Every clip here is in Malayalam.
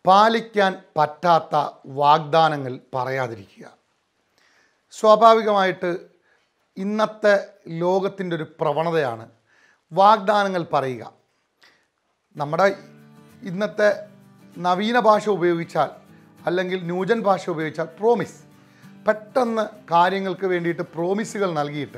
പാലിക്കാൻ പറ്റാത്ത വാഗ്ദാനങ്ങൾ പറയാതിരിക്കുക സ്വാഭാവികമായിട്ട് ഇന്നത്തെ ലോകത്തിൻ്റെ ഒരു പ്രവണതയാണ് വാഗ്ദാനങ്ങൾ പറയുക നമ്മുടെ ഇന്നത്തെ നവീന ഭാഷ ഉപയോഗിച്ചാൽ അല്ലെങ്കിൽ ന്യൂജൻ ഭാഷ ഉപയോഗിച്ചാൽ പ്രോമിസ് പെട്ടെന്ന് കാര്യങ്ങൾക്ക് വേണ്ടിയിട്ട് പ്രോമിസുകൾ നൽകിയിട്ട്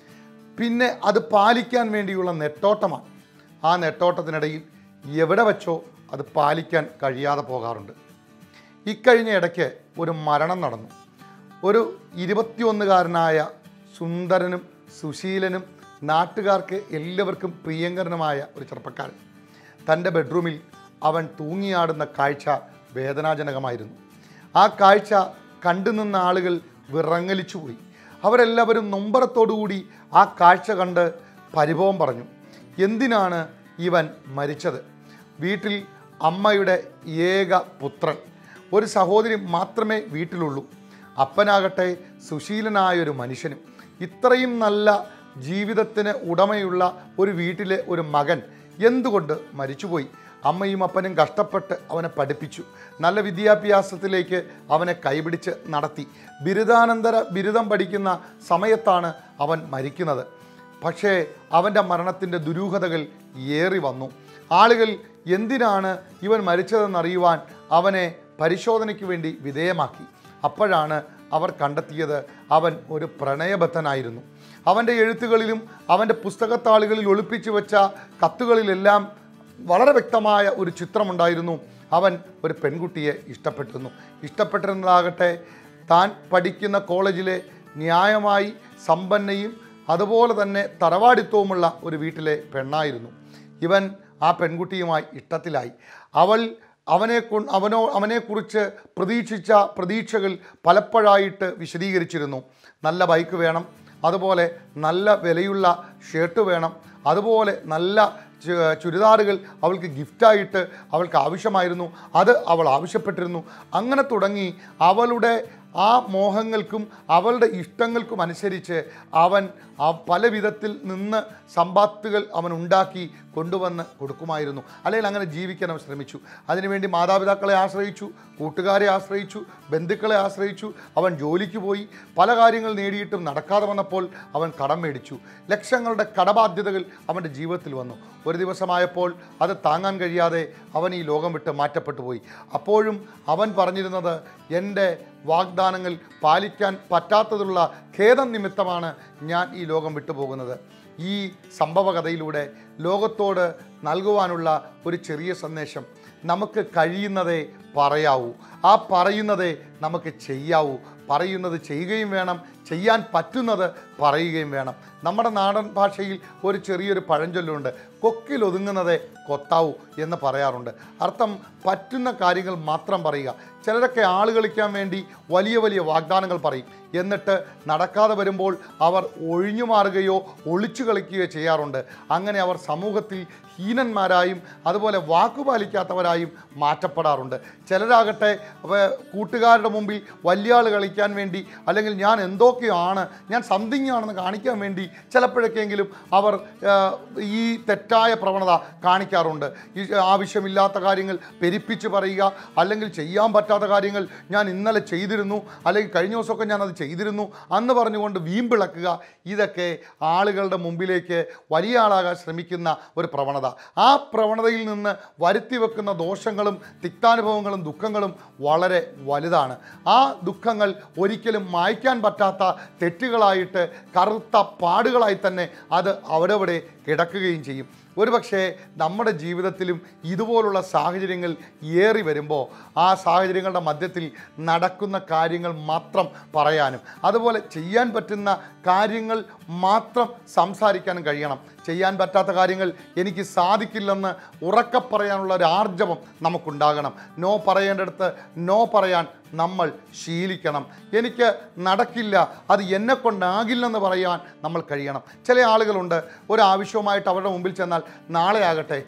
പിന്നെ അത് പാലിക്കാൻ വേണ്ടിയുള്ള നെട്ടോട്ടമാണ് ആ നെട്ടോട്ടത്തിനിടയിൽ എവിടെ വെച്ചോ അത് പാലിക്കാൻ കഴിയാതെ പോകാറുണ്ട് ഇക്കഴിഞ്ഞ ഇടയ്ക്ക് ഒരു മരണം നടന്നു ഒരു ഇരുപത്തിയൊന്നുകാരനായ സുന്ദരനും സുശീലനും നാട്ടുകാർക്ക് എല്ലാവർക്കും പ്രിയങ്കരനുമായ ഒരു ചെറുപ്പക്കാരൻ തൻ്റെ ബെഡ്റൂമിൽ അവൻ തൂങ്ങിയാടുന്ന കാഴ്ച വേദനാജനകമായിരുന്നു ആ കാഴ്ച കണ്ടു നിന്ന ആളുകൾ വിറങ്ങലിച്ചു പോയി അവരെല്ലാവരും നൊമ്പരത്തോടുകൂടി ആ കാഴ്ച കണ്ട് പരിഭവം പറഞ്ഞു എന്തിനാണ് ഇവൻ മരിച്ചത് വീട്ടിൽ അമ്മയുടെ ഏക പുത്രൻ ഒരു സഹോദരി മാത്രമേ വീട്ടിലുള്ളൂ അപ്പനാകട്ടെ സുശീലനായൊരു മനുഷ്യനും ഇത്രയും നല്ല ജീവിതത്തിന് ഉടമയുള്ള ഒരു വീട്ടിലെ ഒരു മകൻ എന്തുകൊണ്ട് മരിച്ചുപോയി അമ്മയും അപ്പനും കഷ്ടപ്പെട്ട് അവനെ പഠിപ്പിച്ചു നല്ല വിദ്യാഭ്യാസത്തിലേക്ക് അവനെ കൈപിടിച്ച് നടത്തി ബിരുദാനന്തര ബിരുദം പഠിക്കുന്ന സമയത്താണ് അവൻ മരിക്കുന്നത് പക്ഷേ അവൻ്റെ മരണത്തിൻ്റെ ദുരൂഹതകൾ ഏറി വന്നു ആളുകൾ എന്തിനാണ് ഇവൻ മരിച്ചതെന്നറിയുവാൻ അവനെ പരിശോധനയ്ക്ക് വേണ്ടി വിധേയമാക്കി അപ്പോഴാണ് അവർ കണ്ടെത്തിയത് അവൻ ഒരു പ്രണയബദ്ധനായിരുന്നു അവൻ്റെ എഴുത്തുകളിലും അവൻ്റെ പുസ്തകത്താളുകളിൽ ഒളിപ്പിച്ചു വെച്ച കത്തുകളിലെല്ലാം വളരെ വ്യക്തമായ ഒരു ചിത്രമുണ്ടായിരുന്നു അവൻ ഒരു പെൺകുട്ടിയെ ഇഷ്ടപ്പെട്ടിരുന്നു ഇഷ്ടപ്പെട്ടിരുന്നതാകട്ടെ താൻ പഠിക്കുന്ന കോളേജിലെ ന്യായമായി സമ്പന്നയും അതുപോലെ തന്നെ തറവാടിത്വവുമുള്ള ഒരു വീട്ടിലെ പെണ്ണായിരുന്നു ഇവൻ ആ പെൺകുട്ടിയുമായി ഇഷ്ടത്തിലായി അവൾ അവനെ കൊ അവനോ അവനെക്കുറിച്ച് പ്രതീക്ഷിച്ച പ്രതീക്ഷകൾ പലപ്പോഴായിട്ട് വിശദീകരിച്ചിരുന്നു നല്ല ബൈക്ക് വേണം അതുപോലെ നല്ല വിലയുള്ള ഷർട്ട് വേണം അതുപോലെ നല്ല ചു- ചുരിദാറുകൾ അവൾക്ക് ഗിഫ്റ്റായിട്ട് അവൾക്ക് ആവശ്യമായിരുന്നു അത് അവൾ ആവശ്യപ്പെട്ടിരുന്നു അങ്ങനെ തുടങ്ങി അവളുടെ ആ മോഹങ്ങൾക്കും അവളുടെ ഇഷ്ടങ്ങൾക്കും അനുസരിച്ച് അവൻ ആ പല വിധത്തിൽ നിന്ന് സമ്പാത്തുകൾ അവൻ ഉണ്ടാക്കി കൊണ്ടുവന്ന് കൊടുക്കുമായിരുന്നു അല്ലെങ്കിൽ അങ്ങനെ ജീവിക്കാൻ അവൻ ശ്രമിച്ചു അതിനുവേണ്ടി മാതാപിതാക്കളെ ആശ്രയിച്ചു കൂട്ടുകാരെ ആശ്രയിച്ചു ബന്ധുക്കളെ ആശ്രയിച്ചു അവൻ ജോലിക്ക് പോയി പല കാര്യങ്ങൾ നേടിയിട്ടും നടക്കാതെ വന്നപ്പോൾ അവൻ കടം മേടിച്ചു ലക്ഷങ്ങളുടെ കടബാധ്യതകൾ അവൻ്റെ ജീവിതത്തിൽ വന്നു ഒരു ദിവസമായപ്പോൾ അത് താങ്ങാൻ കഴിയാതെ അവൻ ഈ ലോകം വിട്ട് മാറ്റപ്പെട്ടു പോയി അപ്പോഴും അവൻ പറഞ്ഞിരുന്നത് എൻ്റെ വാഗ്ദാനങ്ങൾ പാലിക്കാൻ പറ്റാത്തതുള്ള ഖേദം നിമിത്തമാണ് ഞാൻ ഈ ലോകം വിട്ടുപോകുന്നത് ഈ സംഭവകഥയിലൂടെ ലോകത്തോട് നൽകുവാനുള്ള ഒരു ചെറിയ സന്ദേശം നമുക്ക് കഴിയുന്നതേ പറയാവൂ ആ പറയുന്നതേ നമുക്ക് ചെയ്യാവൂ പറയുന്നത് ചെയ്യുകയും വേണം ചെയ്യാൻ പറ്റുന്നത് പറയുകയും വേണം നമ്മുടെ നാടൻ ഭാഷയിൽ ഒരു ചെറിയൊരു പഴഞ്ചൊല്ലുണ്ട് കൊക്കിൽ ഒതുങ്ങുന്നതേ കൊത്താവൂ എന്ന് പറയാറുണ്ട് അർത്ഥം പറ്റുന്ന കാര്യങ്ങൾ മാത്രം പറയുക ചിലരൊക്കെ ആള് കളിക്കാൻ വേണ്ടി വലിയ വലിയ വാഗ്ദാനങ്ങൾ പറയും എന്നിട്ട് നടക്കാതെ വരുമ്പോൾ അവർ ഒഴിഞ്ഞു മാറുകയോ ഒളിച്ചു കളിക്കുകയോ ചെയ്യാറുണ്ട് അങ്ങനെ അവർ സമൂഹത്തിൽ ഹീനന്മാരായും അതുപോലെ വാക്കുപാലിക്കാത്തവരായും മാറ്റപ്പെടാറുണ്ട് ചിലരാകട്ടെ വ- കൂട്ടുകാരുടെ മുമ്പിൽ വലിയ ആൾ കളിക്കാൻ വേണ്ടി അല്ലെങ്കിൽ ഞാൻ എന്തൊക്കെയാണ് ഞാൻ സംതിങ് ആണെന്ന് കാണിക്കാൻ വേണ്ടി ചിലപ്പോഴൊക്കെയെങ്കിലും അവർ ആ, ഈ തെറ്റായ പ്രവണത കാണിക്കാറുണ്ട് ഈ ആവശ്യമില്ലാത്ത കാര്യങ്ങൾ പെരിപ്പിച്ച് പറയുക അല്ലെങ്കിൽ ചെയ്യാൻ പറ്റാത്ത കാര്യങ്ങൾ ഞാൻ ഇന്നലെ ചെയ്തിരുന്നു അല്ലെങ്കിൽ കഴിഞ്ഞ ദിവസമൊക്കെ ഞാൻ അത് ചെയ്തിരുന്നു അന്ന് പറഞ്ഞുകൊണ്ട് വീമ്പിളക്കുക ഇതൊക്കെ ആളുകളുടെ മുമ്പിലേക്ക് വലിയ ആളാകാൻ ശ്രമിക്കുന്ന ഒരു പ്രവണത ആ പ്രവണതയിൽ നിന്ന് വരുത്തി വെക്കുന്ന ദോഷങ്ങളും തിക്താനുഭവങ്ങളും ദുഃഖങ്ങളും വളരെ വലുതാണ് ആ ദുഃഖങ്ങൾ ഒരിക്കലും മായ്ക്കാൻ പറ്റാത്ത തെറ്റുകളായിട്ട് കറുത്ത പാടുകളായി തന്നെ അത് അവിടെ അവിടെ കിടക്കുകയും ചെയ്യും ഒരുപക്ഷെ നമ്മുടെ ജീവിതത്തിലും ഇതുപോലുള്ള സാഹചര്യങ്ങൾ ഏറി വരുമ്പോൾ ആ സാഹചര്യങ്ങളുടെ മധ്യത്തിൽ നടക്കുന്ന കാര്യങ്ങൾ മാത്രം പറയാനും അതുപോലെ ചെയ്യാൻ പറ്റുന്ന കാര്യങ്ങൾ മാത്രം സംസാരിക്കാനും കഴിയണം ചെയ്യാൻ പറ്റാത്ത കാര്യങ്ങൾ എനിക്ക് സാധിക്കില്ലെന്ന് ഉറക്കെ പറയാനുള്ള ഒരു ആർജവം നമുക്കുണ്ടാകണം നോ പറയേണ്ടടുത്ത് നോ പറയാൻ നമ്മൾ ശീലിക്കണം എനിക്ക് നടക്കില്ല അത് എന്നെ കൊണ്ടാകില്ലെന്ന് പറയാൻ നമ്മൾ കഴിയണം ചില ആളുകളുണ്ട് ഒരു ആവശ്യവുമായിട്ട് അവരുടെ മുമ്പിൽ ചെന്നാൽ നാളെ ആകട്ടെ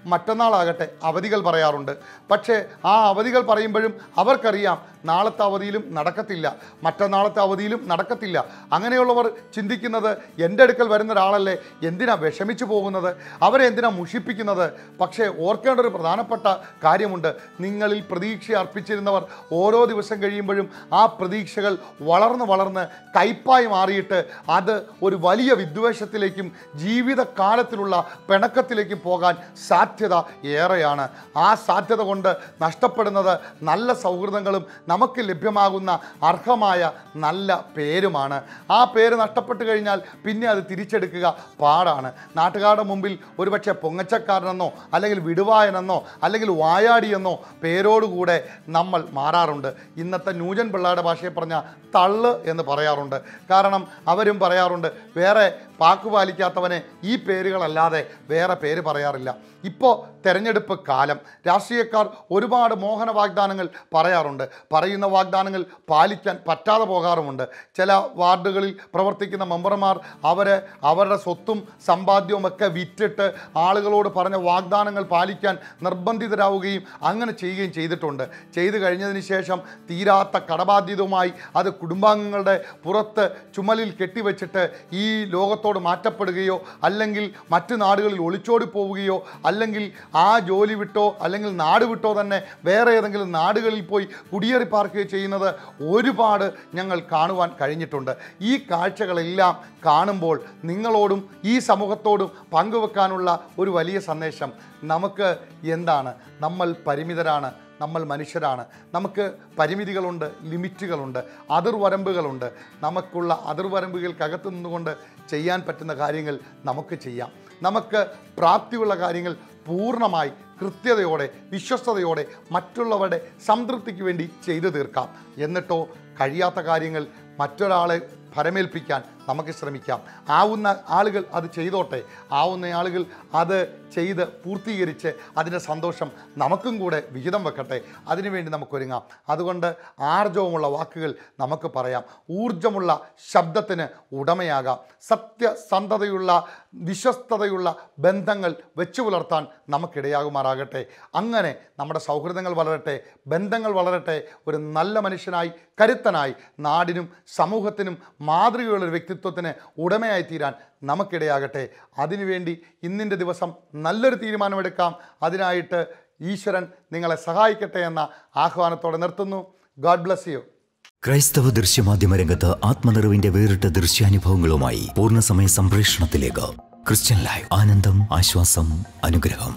മറ്റന്നാളാകട്ടെ അവധികൾ പറയാറുണ്ട് പക്ഷേ ആ അവധികൾ പറയുമ്പോഴും അവർക്കറിയാം നാളത്തെ അവധിയിലും നടക്കത്തില്ല മറ്റന്നാളത്തെ അവധിയിലും നടക്കത്തില്ല അങ്ങനെയുള്ളവർ ചിന്തിക്കുന്നത് എൻ്റെ അടുക്കൽ വരുന്ന ഒരാളല്ലേ എന്തിനാ വിഷമിച്ചു പോകുന്നത് അവരെ എന്തിനാ മുഷിപ്പിക്കുന്നത് പക്ഷേ ഓർക്കേണ്ട ഒരു പ്രധാനപ്പെട്ട കാര്യമുണ്ട് നിങ്ങളിൽ പ്രതീക്ഷ അർപ്പിച്ചിരുന്നവർ ഓരോ ദിവസം കഴിയുമ്പോഴും ആ പ്രതീക്ഷകൾ വളർന്ന് വളർന്ന് കയ്പായി മാറിയിട്ട് അത് ഒരു വലിയ വിദ്വേഷത്തിലേക്കും ജീവിതകാലത്തിലുള്ള പിണക്കത്തിലേക്കും പോകാൻ സാധ്യത ഏറെയാണ് ആ സാധ്യത കൊണ്ട് നഷ്ടപ്പെടുന്നത് നല്ല സൗഹൃദങ്ങളും നമുക്ക് ലഭ്യമാകുന്ന അർഹമായ നല്ല പേരുമാണ് ആ പേര് നഷ്ടപ്പെട്ടു കഴിഞ്ഞാൽ പിന്നെ അത് തിരിച്ചെടുക്കുക പാടാണ് നാട്ടുകാരുടെ മുമ്പിൽ ഒരുപക്ഷെ പൊങ്ങച്ചക്കാരനെന്നോ അല്ലെങ്കിൽ വിടുവായനെന്നോ അല്ലെങ്കിൽ വായാടിയെന്നോ പേരോടുകൂടെ നമ്മൾ മാറാറുണ്ട് ഇന്നത്തെ ന്യൂജൻ പിള്ളേരുടെ ഭാഷയെ പറഞ്ഞ തള്ള് എന്ന് പറയാറുണ്ട് കാരണം അവരും പറയാറുണ്ട് വേറെ പാക്ക് പാലിക്കാത്തവനെ ഈ പേരുകളല്ലാതെ വേറെ പേര് പറയാറില്ല ഇപ്പോൾ തെരഞ്ഞെടുപ്പ് കാലം രാഷ്ട്രീയക്കാർ ഒരുപാട് മോഹന വാഗ്ദാനങ്ങൾ പറയാറുണ്ട് പറയുന്ന വാഗ്ദാനങ്ങൾ പാലിക്കാൻ പറ്റാതെ പോകാറുമുണ്ട് ചില വാർഡുകളിൽ പ്രവർത്തിക്കുന്ന മെമ്പർമാർ അവർ അവരുടെ സ്വത്തും സമ്പാദ്യവും ഒക്കെ വിറ്റിട്ട് ആളുകളോട് പറഞ്ഞ വാഗ്ദാനങ്ങൾ പാലിക്കാൻ നിർബന്ധിതരാവുകയും അങ്ങനെ ചെയ്യുകയും ചെയ്തിട്ടുണ്ട് ചെയ്തു കഴിഞ്ഞതിന് ശേഷം തീരാത്ത കടബാധ്യതയുമായി അത് കുടുംബാംഗങ്ങളുടെ പുറത്ത് ചുമലിൽ കെട്ടിവെച്ചിട്ട് ഈ ലോകത്തോട് മാറ്റപ്പെടുകയോ അല്ലെങ്കിൽ മറ്റു നാടുകളിൽ ഒളിച്ചോടി പോവുകയോ അല്ലെങ്കിൽ ആ ജോലി വിട്ടോ അല്ലെങ്കിൽ നാട് വിട്ടോ തന്നെ വേറെ ഏതെങ്കിലും നാടുകളിൽ പോയി കുടിയേറി പാർക്കുകയോ ചെയ്യുന്നത് ഒരുപാട് ഞങ്ങൾ കാണുവാൻ കഴിഞ്ഞിട്ടുണ്ട് ഈ കാഴ്ചകളെല്ലാം കാണുമ്പോൾ നിങ്ങളോടും ഈ സമൂഹത്തോടും പങ്കുവെക്കാനുള്ള ഒരു വലിയ സന്ദേശം നമുക്ക് എന്താണ് നമ്മൾ പരിമിതരാണ് നമ്മൾ മനുഷ്യരാണ് നമുക്ക് പരിമിതികളുണ്ട് ലിമിറ്റുകളുണ്ട് അതിർവരമ്പുകളുണ്ട് നമുക്കുള്ള അതിർവരമ്പുകൾക്കകത്ത് നിന്നുകൊണ്ട് ചെയ്യാൻ പറ്റുന്ന കാര്യങ്ങൾ നമുക്ക് ചെയ്യാം നമുക്ക് പ്രാപ്തിയുള്ള കാര്യങ്ങൾ പൂർണ്ണമായി കൃത്യതയോടെ വിശ്വസ്തയോടെ മറ്റുള്ളവരുടെ സംതൃപ്തിക്ക് വേണ്ടി ചെയ്തു തീർക്കാം എന്നിട്ടോ കഴിയാത്ത കാര്യങ്ങൾ മറ്റൊരാളെ ഫലമേൽപ്പിക്കാൻ നമുക്ക് ശ്രമിക്കാം ആവുന്ന ആളുകൾ അത് ചെയ്തോട്ടെ ആവുന്ന ആളുകൾ അത് ചെയ്ത് പൂർത്തീകരിച്ച് അതിൻ്റെ സന്തോഷം നമുക്കും കൂടെ വിഹിതം വെക്കട്ടെ അതിനുവേണ്ടി നമുക്കൊരുങ്ങാം അതുകൊണ്ട് ആർജവമുള്ള വാക്കുകൾ നമുക്ക് പറയാം ഊർജമുള്ള ശബ്ദത്തിന് ഉടമയാകാം സത്യസന്ധതയുള്ള വിശ്വസ്തതയുള്ള ബന്ധങ്ങൾ വെച്ചു പുലർത്താൻ നമുക്കിടയാകുമാറാകട്ടെ അങ്ങനെ നമ്മുടെ സൗഹൃദങ്ങൾ വളരട്ടെ ബന്ധങ്ങൾ വളരട്ടെ ഒരു നല്ല മനുഷ്യനായി കരുത്തനായി നാടിനും സമൂഹത്തിനും മാതൃകയുള്ള ഒരു വ്യക്തിത്വത്തിന് ഉടമയായി തീരാൻ നമുക്കിടയാകട്ടെ അതിനുവേണ്ടി ഇന്നിൻ്റെ ദിവസം നല്ലൊരു തീരുമാനമെടുക്കാം അതിനായിട്ട് ഈശ്വരൻ നിങ്ങളെ സഹായിക്കട്ടെ എന്ന ആഹ്വാനത്തോടെ നിർത്തുന്നു ഗാഡ് ബ്ലസ് യു ക്രൈസ്തവ ദൃശ്യമാധ്യമ രംഗത്ത് ആത്മനിറവിന്റെ വേറിട്ട ദൃശ്യാനുഭവങ്ങളുമായി പൂർണ്ണസമയ സംപ്രേഷണത്തിലേക്ക് ക്രിസ്ത്യൻ ലൈവ് ആനന്ദം ആശ്വാസം അനുഗ്രഹം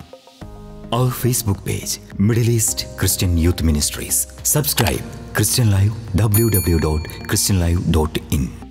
അവർ Facebook page Middle East Christian youth ministries subscribe Christian live W W dot Christian live dot in